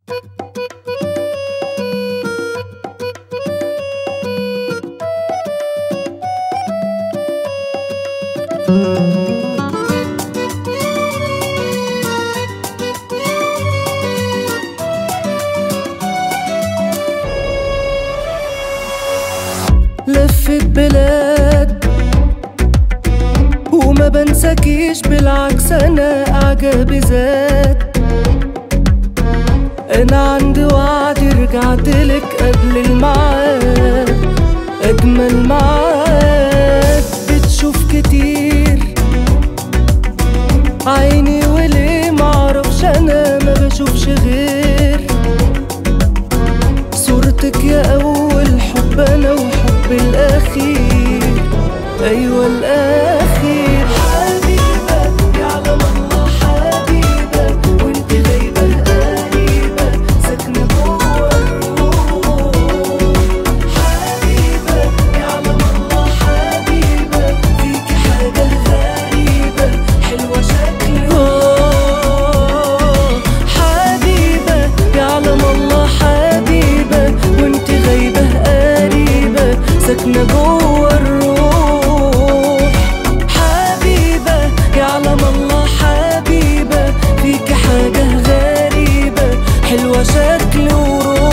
لفت بلاد وما بنساكيش بالعكس انا اعجابي زاد انا عندي وعد رجعت لك قبل الميعاد اجمل ميعاد بتشوف كتير عيني وليه معرفش انا ما بشوفش غير صورتك يا اول حب انا وحب الاخير ايوه الاخير حبيبه يعلم الله حبيبه وانت غايبه قريبه ساكنه جوه الروح حبيبه يعلم الله حبيبه فيكي حاجه غريبه حلوه شكلها حبيبه يعلم الله حبيبه وانت غايبه قريبه ساكنه جوه الروح حبيبه يعلم الله حبيبه فيكي حاجه غريبه حلوه شكل وروح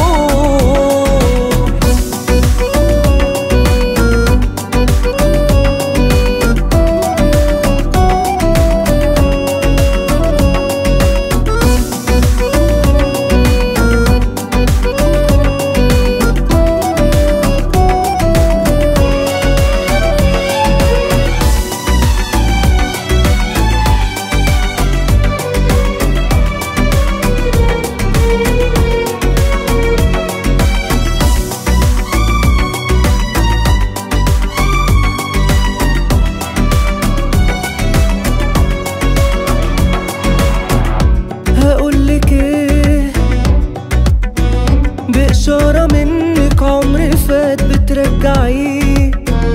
هقولك ايه بإشارة منك عمري فات بترجعيه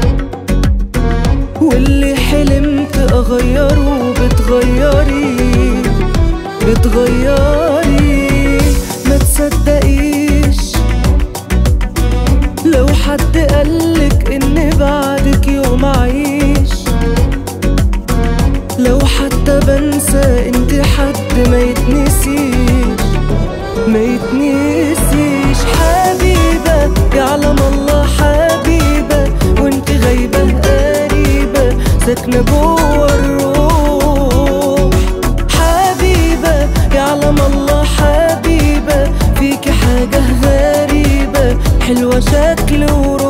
واللي حلمت أغيره بتغيري بتغيري ما تصدقيش لو حد قالك إن بعدك يوم أعيش لو حتى بنسى انت حد ما يتنسيش ما يتنسيش حبيبة يعلم الله حبيبة وانت غايبة قريبة ساكنة جوه الروح حبيبة يعلم الله حبيبة فيكي حاجة غريبة حلوة شكل وروح